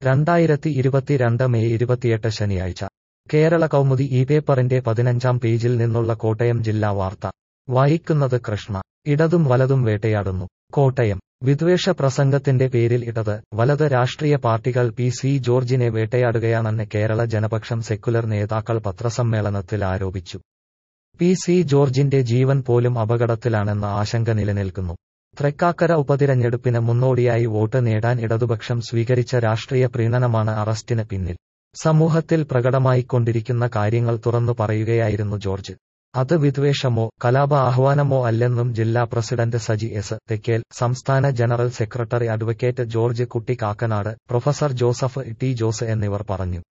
രണ്ടായിരത്തി ഇരുപത്തിരണ്ട് മെയ് ഇരുപത്തിയെട്ട് ശനിയാഴ്ച കേരള കൗമുദി ഈ പേപ്പറിന്റെ പതിനഞ്ചാം പേജിൽ നിന്നുള്ള കോട്ടയം ജില്ലാ വാർത്ത വായിക്കുന്നത് കൃഷ്ണ ഇടതും വലതും വേട്ടയാടുന്നു കോട്ടയം വിദ്വേഷ പ്രസംഗത്തിന്റെ പേരിൽ ഇടത് വലത് രാഷ്ട്രീയ പാർട്ടികൾ പി സി ജോർജിനെ വേട്ടയാടുകയാണെന്ന് കേരള ജനപക്ഷം സെക്കുലർ നേതാക്കൾ പത്രസമ്മേളനത്തിൽ ആരോപിച്ചു പി സി ജോർജിന്റെ ജീവൻ പോലും അപകടത്തിലാണെന്ന ആശങ്ക നിലനിൽക്കുന്നു തൃക്കാക്കര ഉപതിരഞ്ഞെടുപ്പിന് മുന്നോടിയായി വോട്ട് നേടാൻ ഇടതുപക്ഷം സ്വീകരിച്ച രാഷ്ട്രീയ പ്രീണനമാണ് അറസ്റ്റിന് പിന്നിൽ സമൂഹത്തിൽ പ്രകടമായിക്കൊണ്ടിരിക്കുന്ന കാര്യങ്ങൾ തുറന്നു പറയുകയായിരുന്നു ജോർജ് അത് വിദ്വേഷമോ കലാപ ആഹ്വാനമോ അല്ലെന്നും ജില്ലാ പ്രസിഡന്റ് സജി എസ് തെക്കേൽ സംസ്ഥാന general secretary advocate Georgekutty Kakkanad professor Joseph T Jose എന്നിവർ പറഞ്ഞു